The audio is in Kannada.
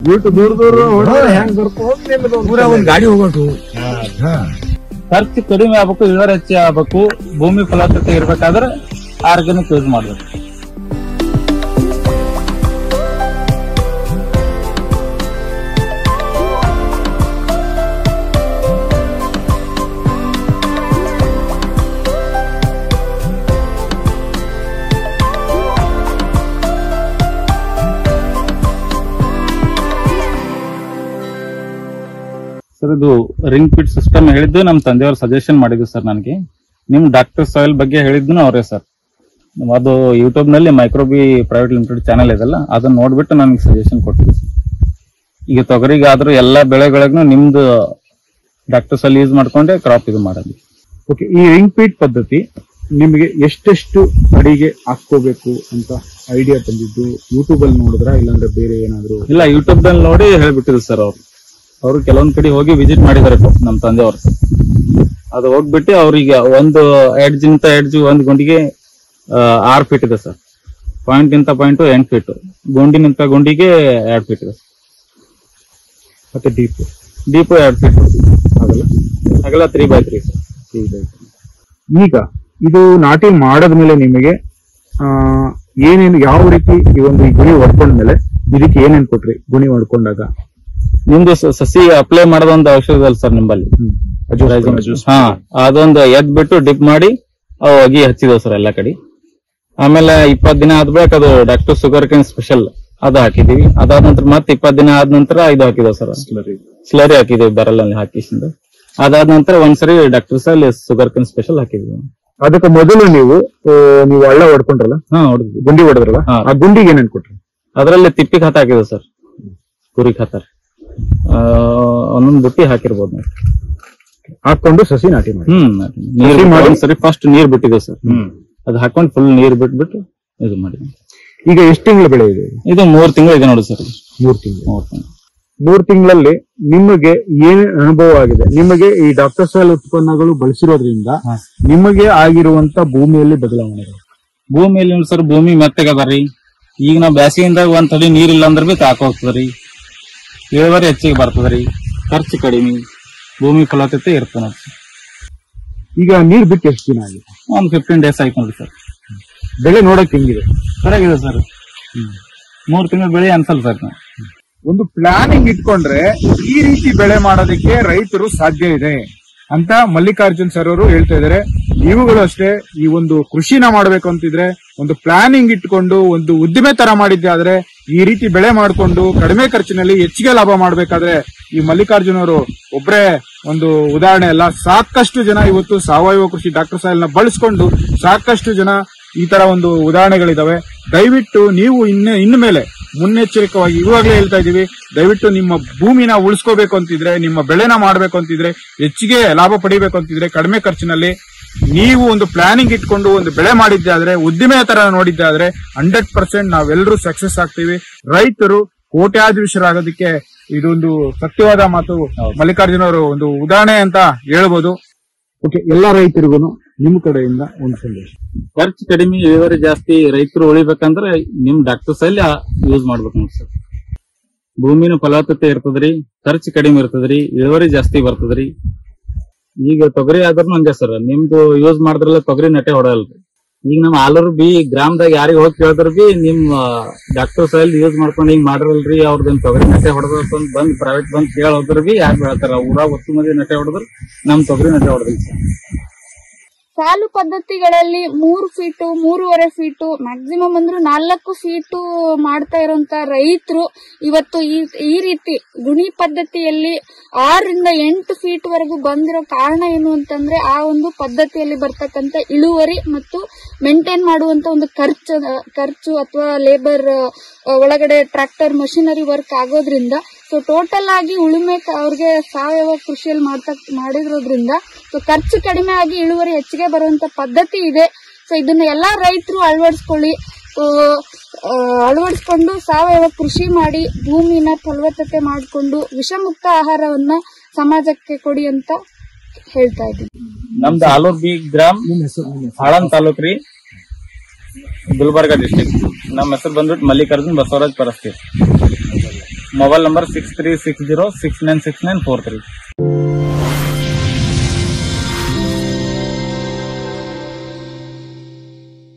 ಬಿಟ್ಟು ದೂರ ದೂರ ಹೊಡೆದ್ರೆ ಹೆಂಗ್ ಬರ್ಕೊಂಡು ಪೂರ ಒಂದ್ ಗಾಡಿ ಹೋಗೋದು ಖರ್ಚು ಕಡಿಮೆ ಆಗ್ಬೇಕು ಇಳುವರಿ ಹೆಚ್ಚು ಆಗ್ಬೇಕು ಭೂಮಿ ಫಲವತ್ತತೆ ಇರ್ಬೇಕಾದ್ರೆ ಆರ್ಗಾನಿಕ್ ಯೂಸ್ ಮಾಡ್ಬೇಕು ಸರ್ ಇದು ರಿಂಗ್ ಫಿಟ್ ಸಿಸ್ಟಮ್ ಹೇಳಿದ್ದು ನಮ್ಮ ತಂದೆಯವರು ಸಜೆಷನ್ ಮಾಡಿದ್ರು ಸರ್ ನನಗೆ ನಿಮ್ ಡಾಕ್ಟರ್ ಸಾಯಿಲ್ ಬಗ್ಗೆ ಹೇಳಿದ್ನು ಅವರೇ ಸರ್ ಅದು ಯೂಟ್ಯೂಬ್ ನಲ್ಲಿ ಮೈಕ್ರೋಬಿ ಪ್ರೈವೇಟ್ ಲಿಮಿಟೆಡ್ ಚಾನೆಲ್ ಇದೆಲ್ಲ ಅದನ್ನ ನೋಡ್ಬಿಟ್ಟು ನನಗೆ ಸಜೆಷನ್ ಕೊಟ್ಟಿದ್ರು ಸರ್ ಈಗ ತೊಗರಿಗಾದ್ರೂ ಎಲ್ಲಾ ಬೆಳೆಗಳಿಗೂ ನಿಮ್ದು ಡಾಕ್ಟರ್ ಸಾಯಿಲ್ ಯೂಸ್ ಮಾಡ್ಕೊಂಡೆ ಕ್ರಾಪ್ ಇದು ಮಾಡೋದು ಓಕೆ ಈ ರಿಂಗ್ ಪೀಟ್ ಪದ್ಧತಿ ನಿಮಗೆ ಎಷ್ಟೆಷ್ಟು ಅಡಿಗೆ ಹಾಕೋಬೇಕು ಅಂತ ಐಡಿಯಾ ಬಂದಿದ್ದು ಯೂಟ್ಯೂಬ್ ಅಲ್ಲಿ ನೋಡಿದ್ರ ಇಲ್ಲಾಂದ್ರೆ ಬೇರೆ ಏನಾದ್ರು ಇಲ್ಲ ಯೂಟ್ಯೂಬ್ ನಲ್ಲಿ ನೋಡಿ ಹೇಳ್ಬಿಟ್ಟಿದ್ರು ಸರ್ ಅವ್ರು ಅವರು ಕೆಲವೊಂದ್ ಕಡೆ ಹೋಗಿ ವಿಸಿಟ್ ಮಾಡಿದಾರೆ ನಮ್ಮ ತಂದೆಯವರು ಅದು ಹೋಗ್ಬಿಟ್ಟು ಅವ್ರಿಗೆ ಒಂದು ಎಡ್ಜ್ ಇಂತ ಎಡ್ಜ್ ಒಂದ್ ಗುಂಡಿಗೆ ಆ, ಆರ್ ಫೀಟ್ ಇದೆ ಸರ್ ಪಾಯಿಂಟ್ ಇಂತ ಪಾಯಿಂಟ್ ಎಂಟ್ ಫೀಟ್ ಗುಂಡಿನಿಂತ ಗುಂಡಿಗೆ ಎರಡ್ ಫೀಟ್ ಇದೆ ಮತ್ತೆ ಡೀಪ್ ಡೀಪ್ ಎರಡ್ ಫೀಟ್ ಆಗಲ್ಲ ಅಗಲ ತ್ರೀ ಬೈ ತ್ರೀ ಈಗ ಇದು ನಾಟಿ ಮಾಡದ್ಮೇಲೆ ನಿಮಗೆ ಆ ಏನೇನು ಯಾವ ರೀತಿ ಈ ಒಂದು ಈ ಗುಣಿ ಹೊಡ್ಕೊಂಡ್ಮೇಲೆ ಇದಕ್ಕೆ ಏನೇನ್ ಕೊಟ್ರಿ ಗುಣಿ ಹೊಡ್ಕೊಂಡಾಗ ನಿಮ್ದು ಸ- ಸಸಿ ಅಪ್ಲೈ ಮಾಡೋದ ಒಂದು ಔಷಧ ಇದೆ ಸರ್ ನಿಂಬಲ್ಲಿ ಹಾ ಅದೊಂದು ಎದ್ ಬಿಟ್ಟು ಡಿಪ್ ಮಾಡಿ ಅವು ಅಗಿ ಹಚ್ಚಿದವು ಸರ್ ಎಲ್ಲಾ ಕಡೆ ಆಮೇಲೆ ಇಪ್ಪತ್ ದಿನ ಆದ್ಬೇಕು ಅದು ಡಾಕ್ಟರ್ ಶುಗರ್ ಕೇನ್ ಸ್ಪೆಷಲ್ ಅದು ಹಾಕಿದೀವಿ ಅದಾದ ನಂತರ ಮತ್ತೆ ಇಪ್ಪತ್ ದಿನ ಆದ ನಂತರ ಇದು ಹಾಕಿದವು ಸರ್ ಸ್ಲರಿ ಹಾಕಿದೀವಿ ಬ್ಯಾರಲ್ ಅಲ್ಲಿ ಹಾಕಿಸಿಂದ ಅದಾದ ನಂತರ ಒಂದ್ಸರಿ ಡಾಕ್ಟರ್ ಸಲ್ ಶುಗರ್ ಕೇನ್ ಸ್ಪೆಷಲ್ ಹಾಕಿದ್ವಿ ಅದಕ್ಕೆ ಮೊದಲು ನೀವು ಆ, ನೀವು ಹಳ್ಳ ಹೊಡ್ಕೊಂಡ್ರಲ್ಲ ಹಾ ಹೊಡೆದ್ವಿ ಗುಂಡಿ ಹೊಡೆದ್ರಲ್ಲ ಹಾ. ಆ ಗುಂಡಿಗೆ ಏನೇನ್ ಕೊಟ್ರಿ ಅದರಲ್ಲಿ ತಿಪ್ಪಿ ಖಾತ ಹಾಕಿದ್ವಿ ಸರ್ ಕುರಿ ಖಾತ ಒಂದೊಂದ್ ಬುಟ್ಟಿ ಹಾಕಿರ್ಬೋದು ನಾವು. ಹಾಕೊಂಡು ಸಸಿ ನಾಟಿ ಮಾಡಿ ಹ್ಮ್ ನೀರ್ ಸಸಿ ಮಾಡಿ- ಒಂದ್ಸರಿ ಫಸ್ಟ್ ನೀರ್ ಬಿಟ್ಟಿದೆ ಸರ್ ಅದು ಹಾಕೊಂಡ್ ಫುಲ್ ನೀರ್ ಬಿಟ್ಬಿಟ್ಟು ಇದು ಮಾಡಿ ಈಗ ಎಷ್ಟು ತಿಂಗಳ ಬೆಳೆ ಇದೆ ಇದು? ಇದು ಮೂರ್ ತಿಂಗಳು ಇದೆ ನೋಡಿ ಸರ್ ಮೂರ್ ತಿಂಗಳು ಮೂರ್ ತಿಂಗಳು ಮೂರ್ ತಿಂಗಳಲ್ಲಿ ನಿಮಗೆ ಏನ್ ಅನುಭವ ಆಗಿದೆ ನಿಮಗೆ ಈ ಡಾಕ್ಟರ್ ಸಾಯಿಲ್ ಉತ್ಪನ್ನಗಳು ಬಳಸಿರೋದ್ರಿಂದ ಹಾ. ನಿಮಗೆ ಆಗಿರುವಂತ ಭೂಮಿಯಲ್ಲಿ ಬದಲಾವಣೆ ಭೂಮಿಯಲ್ಲಿ ನೋಡಿ ಸರ್ ಭೂಮಿ ಮೆತ್ತಗದ ಈಗ ನಾವ್ ಬ್ಯಾಸಿಗಿಂದಾಗ ಒಂದ್ ತಡಿ ನೀರ್ ಇಲ್ಲ ಅಂದ್ರೆ ಬಿ ತಾಕೋಗ್ತದ್ರಿ ಇಳುವರಿ ಹೆಚ್ಚಿಗೆ ಬರ್ತದ್ರಿ ಖರ್ಚು ಕಡಿಮೆ ಭೂಮಿ ಫಲವತ್ತತೆ ಇರ್ತದೆ ನೋಡಿ ಸರ್ ಈಗ ನೀರ್ ಬಿಟ್ಟು ಎಷ್ಟು ದಿನ ಆಗಿದೆ ಒಂದ್ ಫಿಫ್ಟೀನ್ ಡೇಸ್ ಆಯ್ತು ನೋಡಿ ಸರ್ ಬೆಳೆ ನೋಡಕ್ ಹೆಂಗಿದೆ ಸರಿಯಾಗಿದೆ ಸರ್ ಮೂರ್ ತಿಂಗಳ ಬೆಳೆ ಅನ್ಸಲ್ ಸರ್ ನಾವು ಒಂದು ಪ್ಲಾನಿಂಗ್ ಇಟ್ಕೊಂಡ್ರೆ ಈ ರೀತಿ ಬೆಳೆ ಮಾಡೋದಕ್ಕೆ ರೈತರು ಸಾಧ್ಯ ಇದೆ ಅಂತ ಮಲ್ಲಿಕಾರ್ಜುನ್ ಸರ್ ಅವರು ಹೇಳ್ತಾ ಇದಾರೆ ನೀವುಗಳು ಅಷ್ಟೇ ಈ ಒಂದು ಕೃಷಿನ ಮಾಡ್ಬೇಕು ಅಂತಿದ್ರೆ ಒಂದು ಪ್ಲಾನಿಂಗ್ ಇಟ್ಕೊಂಡು ಒಂದು ಉದ್ದಿಮೆ ತರ ಮಾಡಿದ್ದೆ ಆದ್ರೆ ಈ ರೀತಿ ಬೆಳೆ ಮಾಡಿಕೊಂಡು ಕಡಿಮೆ ಖರ್ಚಿನಲ್ಲಿ ಹೆಚ್ಚಿಗೆ ಲಾಭ ಮಾಡ್ಬೇಕಾದ್ರೆ ಈ ಮಲ್ಲಿಕಾರ್ಜುನ್ ಅವರು ಒಬ್ರೇ ಒಂದು ಉದಾಹರಣೆ ಅಲ್ಲ ಸಾಕಷ್ಟು ಜನ ಇವತ್ತು ಸಾವಯವ ಕೃಷಿ ಡಾಕ್ಟರ್ ಸಾಯಿಲ್ ನ ಬಳಸ್ಕೊಂಡು ಸಾಕಷ್ಟು ಜನ ಈ ತರ ಒಂದು ಉದಾಹರಣೆಗಳಿದಾವೆ ದಯವಿಟ್ಟು ನೀವು ಇನ್ನು ಇನ್ನು ಮೇಲೆ ಮುನ್ನೆಚ್ಚರಿಕವಾಗಿ ಇವಾಗಲೇ ಹೇಳ್ತಾ ಇದೀವಿ ದಯವಿಟ್ಟು ನಿಮ್ಮ ಭೂಮಿನ ಉಳಿಸ್ಕೋಬೇಕು ಅಂತಿದ್ರೆ ನಿಮ್ಮ ಬೆಳೆನ ಮಾಡ್ಬೇಕು ಅಂತಿದ್ರೆ ಹೆಚ್ಚಿಗೆ ಲಾಭ ಪಡಿಬೇಕು ಅಂತಿದ್ರೆ ಕಡಿಮೆ ಖರ್ಚಿನಲ್ಲಿ ನೀವು ಒಂದು ಪ್ಲಾನಿಂಗ್ ಇಟ್ಕೊಂಡು ಒಂದು ಬೆಳೆ ಮಾಡಿದ್ದೆ ಆದ್ರೆ ಉದ್ದಿಮೆ ತರ ನೋಡಿದ್ದೆ ಆದ್ರೆ ಹಂಡ್ರೆಡ್ ಪರ್ಸೆಂಟ್ ನಾವೆಲ್ಲರೂ ಸಕ್ಸಸ್ ಆಗ್ತೀವಿ ರೈತರು ಕೋಟ್ಯಾಧೀಶರಾಗೋದಕ್ಕೆ ಇದೊಂದು ಸತ್ಯವಾದ ಮಾತು ಮಲ್ಲಿಕಾರ್ಜುನ ಅವರು ಒಂದು ಉದಾಹರಣೆ ಅಂತ ಹೇಳ್ಬೋದು ಓಕೆ ಎಲ್ಲಾ ರೈತರಿಗೂ ನಿಮ್ಮ ಕಡೆಯಿಂದ ಒಂದು ಸಂದೇಶ ಖರ್ಚು ಕಡಿಮೆ ಇಳುವರಿ ಜಾಸ್ತಿ ರೈತರು ಉಳಿಬೇಕಂದ್ರೆ ನಿಮ್ ಡಾಕ್ಟರ್ ಸೈಲ್ ಯೂಸ್ ಮಾಡ್ಬೇಕು ನೋಡಿ ಸರ್ ಭೂಮಿನ ಫಲವತ್ತತೆ ಇರ್ತದ್ರಿ ಖರ್ಚು ಕಡಿಮೆ ಇರ್ತದ್ರಿ ಇಳುವರಿ ಜಾಸ್ತಿ ಬರ್ತದ್ರಿ ಈಗ ತೊಗರಿ ಆದ್ರೂ ಹಂಗೆ ಸರ್ ನಿಮ್ದು ಯೂಸ್ ಮಾಡಿದ್ರಲ್ಲ ತೊಗರಿ ನಟೆ ಹೊಡಲ್ರಿ ಈಗ ನಮ್ ಆಲೂರು ಬಿ ಗ್ರಾಮದಾಗ ಯಾರಿಗ ಹೋಗಿ ಕೇಳಿದ್ರ ಬಿ ನಿಮ್ ಡಾಕ್ಟರ್ ಸೈಲ್ ಯೂಸ್ ಮಾಡ್ಕೊಂಡು ಹಿಂಗ್ ಮಾಡಿರಲ್ರಿ ಅವ್ರದ್ದು ತೊಗರಿ ನಟೆ ಹೊಡೆದ ಅಂತ ಬಂದ್ ಪ್ರೈವೇಟ್ ಬಂದ್ ಕೇಳ ಹೋದ್ರ ಬಿ ಯಾಕೆ ಹೇಳ್ತಾರ ಊರಾಗ ಒತ್ತು ಮಂದಿ ನಟೆ ಹೊಡೆದ್ರ ನಮ್ ತೊಗರಿ ನಟೆ ಹೊಡೆದಿಲ್ಲ ಸರ್ ಸಾಲು ಪದ್ಧತಿಗಳಲ್ಲಿ ಮೂರು ಫೀಟು ಮೂರುವರೆ ಫೀಟು ಮ್ಯಾಕ್ಸಿಮಮ್ ಅಂದ್ರೂ ನಾಲ್ಕು ಫೀಟು ಮಾಡ್ತಾ ಇರುವಂತ ರೈತರು ಇವತ್ತು ಈ ಈ ರೀತಿ ಗುಣಿ ಪದ್ಧತಿಯಲ್ಲಿ ಆರರಿಂದ ಎಂಟು ಫೀಟ್ ವರೆಗೂ ಬಂದಿರೋ ಕಾರಣ ಏನು ಅಂತಂದ್ರೆ ಆ ಒಂದು ಪದ್ಧತಿಯಲ್ಲಿ ಬರ್ತಕ್ಕಂಥ ಇಳುವರಿ ಮತ್ತು ಮೇಂಟೈನ್ ಮಾಡುವಂತ ಒಂದು ಖರ್ಚು ಖರ್ಚು ಅಥವಾ ಲೇಬರ್ ಒಳಗಡೆ ಟ್ರ್ಯಾಕ್ಟರ್ ಮಷಿನರಿ ವರ್ಕ್ ಆಗೋದ್ರಿಂದ ಸೊ ಟೋಟಲ್ ಆಗಿ ಉಳುಮೆ ಕ- ಅವ್ರಿಗೆ ಸಾವಯವ ಕೃಷಿಯಲ್ಲಿ ಮಾಡ್ತಾ ಮಾಡಿರೋದ್ರಿಂದ ಸೊ ಖರ್ಚು ಕಡಿಮೆ ಆಗಿ ಇಳುವರಿ ಹೆಚ್ಚಿಗೆ ಬರುವಂತ ಪದ್ಧತಿ ಇದೆ ಸೊ ಇದನ್ನ ಎಲ್ಲಾ ರೈತರು ಅಳವಡಿಸ್ಕೊಳ್ಳಿ ಸೊ ಆ, ಅಳವಡಿಸ್ಕೊಂಡು ಸಾವಯವ ಕೃಷಿ ಮಾಡಿ ಭೂಮಿನ ಫಲವತ್ತತೆ ಮಾಡಿಕೊಂಡು ವಿಷಮುಕ್ತ ಆಹಾರವನ್ನ ಸಮಾಜಕ್ಕೆ ಕೊಡಿ ಅಂತ ಹೇಳ್ತಾ ಇದ್ದೀನಿ ನಮ್ದು ಆಲೂರ್ ಬಿ ಗ್ರಾಮ್ ಆಳಂದ್ ತಾಲೂಕ್ ರೀ ಗುಲ್ಬರ್ಗ ಡಿಸ್ಟಿಕ್ ನಮ್ಮ ಹೆಸರು ಬಂದ್ಬಿಟ್ಟು Mallikarjun Basavaraj Parasti mobile number six three six zero six nine six nine four three